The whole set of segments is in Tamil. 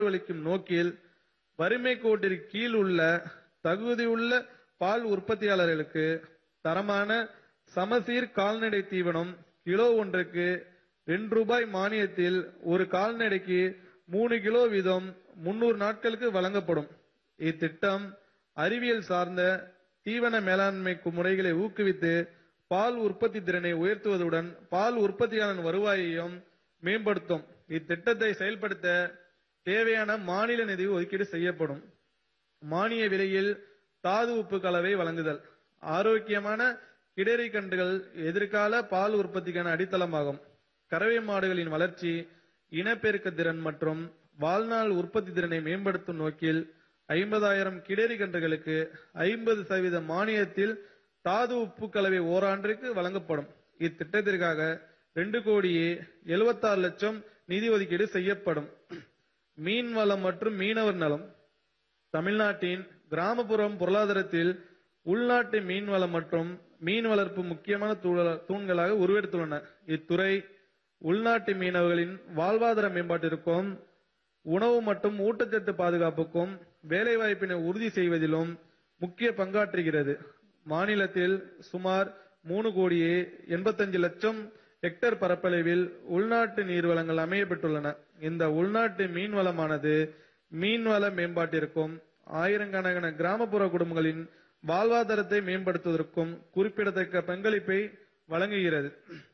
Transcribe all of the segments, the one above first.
அளிக்கும் நோக்கில் வறுமை கோட்டிற்கு கீழ் உள்ள தகுதியுள்ள பால் உற்பத்தியாளர்களுக்கு தரமான சமசீர் கால்நடை தீவனம் கிலோ ஒன்றுக்கு ரெண்டு ரூபாய் மானியத்தில் ஒரு கால்நடைக்கு மூணு கிலோ வீதம் முன்னூறு நாட்களுக்கு வழங்கப்படும் இத்திட்டம் அறிவியல் சார்ந்த தீவன மேலாண்மை முறைகளை ஊக்குவித்து பால் உற்பத்தி திறனை உயர்த்துவதுடன் பால் உற்பத்தியாளர் வருவாயையும் மேம்படுத்தும் இத்திட்டத்தை செயல்படுத்த தேவையான மாநில நிதி ஒதுக்கீடு செய்யப்படும் மானிய விலையில் தாது உப்பு கலவை வழங்குதல் ஆரோக்கியமான கிடரி கன்றுகள் எதிர்கால பால் உற்பத்திக்கான அடித்தளமாகும் கறவை மாடுகளின் வளர்ச்சி இனப்பெருக்க திறன் மற்றும் வாழ்நாள் உற்பத்தி திறனை மேம்படுத்தும் நோக்கில் ஐம்பதாயிரம் கிடரி கன்றுகளுக்கு ஐம்பது சதவீத மானியத்தில் தாது உப்பு கலவை ஓராண்டிற்கு வழங்கப்படும் இத்திட்டத்திற்காக ரெண்டு கோடியே எழுபத்தாறு லட்சம் நிதி ஒதுக்கீடு செய்யப்படும் மீன் வளம் மற்றும் மீனவர் நலம் தமிழ்நாட்டின் கிராமப்புறம் பொருளாதாரத்தில் உள்நாட்டு மீன் வளம் மற்றும் மீன் வளர்ப்பு முக்கியமான தூள- தூண்களாக உருவெடுத்துள்ளன இத்துறை உள்நாட்டு மீனவர்களின் வாழ்வாதார மேம்பாட்டிற்கும் உணவு மற்றும் ஊட்டச்சத்து பாதுகாப்புக்கும் வேலைவாய்ப்பினை உறுதி செய்வதிலும் முக்கிய பங்காற்றுகிறது மாநிலத்தில் சுமார் மூணு கோடியே எண்பத்தஞ்சு லட்சம் ஹெக்டேர் பரப்பளவில் உள்நாட்டு நீர்வளங்கள் அமையப்பட்டுள்ளன இந்த உள்நாட்டு மீன் வளமானது மீன்வள மேம்பாட்டிற்கும் ஆயிரக்கணக்கான கிராமப்புற குடும்பங்களின் வாழ்வாதாரத்தை மேம்படுத்துவதற்கும் குறிப்பிடத்தக்க பங்களிப்பை வழங்குகிறது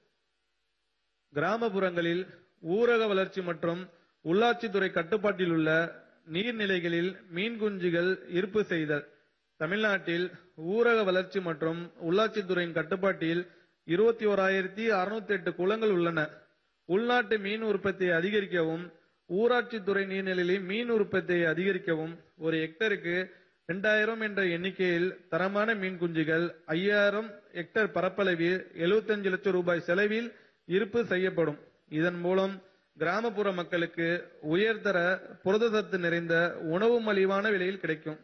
கிராமப்புறங்களில் ஊரக வளர்ச்சி மற்றும் உள்ளாட்சித்துறை கட்டுப்பாட்டில் உள்ள நீர்நிலைகளில் மீன் குஞ்சுகள் இருப்பு செய்தல் தமிழ்நாட்டில் ஊரக வளர்ச்சி மற்றும் உள்ளாட்சித்துறையின் கட்டுப்பாட்டில் இருபத்தி ஓராயிரத்தி அறுநூத்தி எட்டு குளங்கள் உள்ளன உள்நாட்டு மீன் உற்பத்தியை அதிகரிக்கவும் ஊராட்சித்துறை நீர்நிலைகளில் மீன் உற்பத்தியை அதிகரிக்கவும் ஒரு ஹெக்டருக்கு இரண்டாயிரம் என்ற எண்ணிக்கையில் தரமான மீன் குஞ்சுகள் ஐயாயிரம் ஹெக்டேர் பரப்பளவில் 75 லட்சம் ரூபாய் செலவில் இருப்பு செய்யப்படும் இதன் மூலம் கிராமப்புற மக்களுக்கு உயர்தர புரதசத்து நிறைந்த உணவு மலிவான விலையில் கிடைக்கும்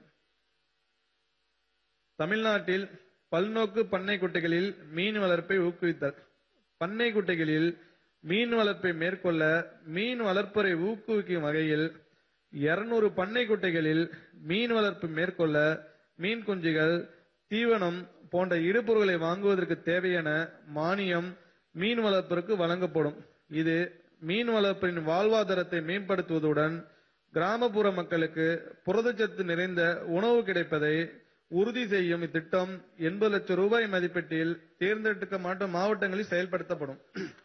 தமிழ்நாட்டில் பல்நோக்கு பண்ணை குட்டைகளில் மீன் வளர்ப்பை ஊக்குவித்தல் பண்ணை குட்டைகளில் மீன் வளர்ப்பை மேற்கொள்ள மீன் வளர்ப்பரை ஊக்குவிக்கும் வகையில் 200 பண்ணை குட்டைகளில் மீன் வளர்ப்பு மேற்கொள்ள மீன் குஞ்சுகள் தீவனம் போன்ற இடுபொருட்களை வாங்குவதற்கு தேவையான மானியம் மீன் வளர்ப்பிற்கு வழங்கப்படும் இது மீன் வளர்ப்பின் வாழ்வாதாரத்தை மேம்படுத்துவதுடன் கிராமப்புற மக்களுக்கு புரதச்சத்து நிறைந்த உணவு கிடைப்பதை உறுதி செய்யும் இத்திட்டம் எண்பது லட்சம் ரூபாய் மதிப்பீட்டில் தேர்ந்தெடுக்கப்பட்ட மாவட்டங்களில் செயல்படுத்தப்படும்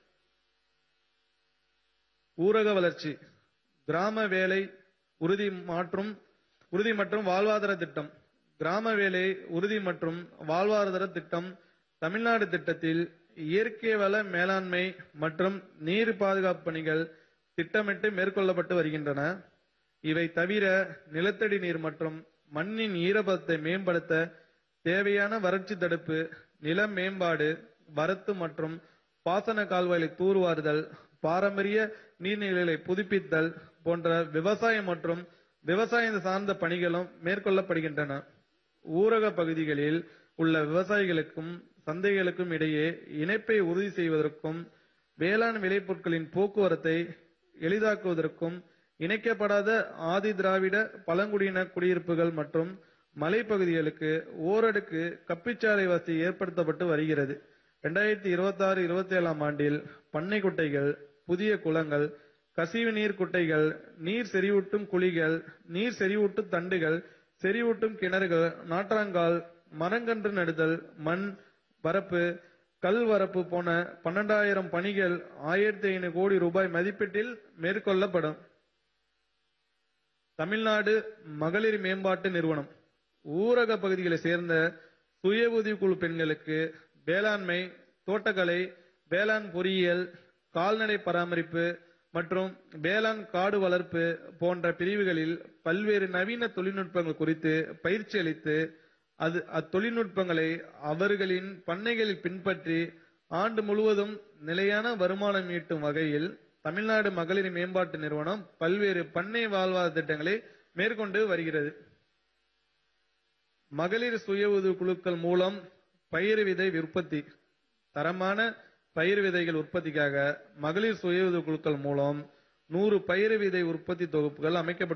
ஊரக வளர்ச்சி கிராம வேலை உறுதி மற்றும் உறுதி மற்றும் வாழ்வாதார திட்டம் கிராம வேலை உறுதி மற்றும் வாழ்வாதார திட்டம் தமிழ்நாடு திட்டத்தில் இயற்கை வள மேலாண்மை மற்றும் நீர் பாதுகாப்பு பணிகள் திட்டமிட்டு மேற்கொள்ளப்பட்டு வருகின்றன இவை தவிர நிலத்தடி நீர் மற்றும் மண்ணின் ஈரப்பதத்தை மேம்படுத்த தேவையான வறட்சி தடுப்பு நில மேம்பாடு வரத்து மற்றும் பாசன கால்வாய்களை தூர்வாறுதல் பாரம்பரிய நீர்நிலைகளை புதுப்பித்தல் போன்ற விவசாயம் மற்றும் விவசாயம் சார்ந்த பணிகளும் மேற்கொள்ளப்படுகின்றன ஊரக பகுதிகளில் உள்ள விவசாயிகளுக்கும் சந்தைகளுக்கும் இடையே இணைப்பை உறுதி செய்வதற்கும் வேளாண் விளைபொருட்களின் போக்குவரத்தை எளிதாக்குவதற்கும் இணைக்கப்படாத ஆதி திராவிட பழங்குடியின குடியிருப்புகள் மற்றும் மலைப்பகுதிகளுக்கு ஓரடுக்கு கப்பிச்சாலை வசதி ஏற்படுத்தப்பட்டு வருகிறது இரண்டாயிரத்தி இருபத்தி ஆறு இருபத்தி ஏழாம் ஆண்டில் பண்ணை குட்டைகள் புதிய குளங்கள் கசிவு நீர் குட்டைகள் நீர் செறிவூட்டும் குழிகள் நீர் செறிவூட்டும் தண்டுகள் செறிவூட்டும் கிணறுகள் நாற்றாங்கால் மரங்கன்று நடுதல் மண் வரப்பு கல் வரப்பு போன பன்னெண்டாயிரம் பணிகள் ஆயிரத்தி ஐநூறு கோடி ரூபாய் மதிப்பீட்டில் மேற்கொள்ளப்படும் தமிழ்நாடு மகளிர் மேம்பாட்டு நிறுவனம் ஊரக பகுதிகளை சேர்ந்த சுய உதவிக்குழு பெண்களுக்கு வேளாண்மை தோட்டக்கலை வேளாண் பொறியியல் கால்நடை பராமரிப்பு மற்றும் வேளாண் காடு வளர்ப்பு போன்ற பிரிவுகளில் பல்வேறு நவீன தொழில்நுட்பங்கள் குறித்து பயிற்சி அளித்து அது அத்தொழில்நுட்பங்களை அவர்களின் பண்ணைகளில் பின்பற்றி ஆண்டு முழுவதும் நிலையான வருமானம் ஈட்டும் வகையில் தமிழ்நாடு மகளிர் மேம்பாட்டு நிறுவனம் பல்வேறு பண்ணை வாழ்வாதார திட்டங்களை மேற்கொண்டு வருகிறது மகளிர் சுய உதவி குழுக்கள் மூலம் பயிர் விதை உற்பத்தி தரமான பயிர் விதைகள் உற்பத்திக்காக மகளிர் சுய உதவி குழுக்கள் மூலம் நூறு பயிறு விதை உற்பத்தி தொகுப்புகள் அமைக்கப்பட்டு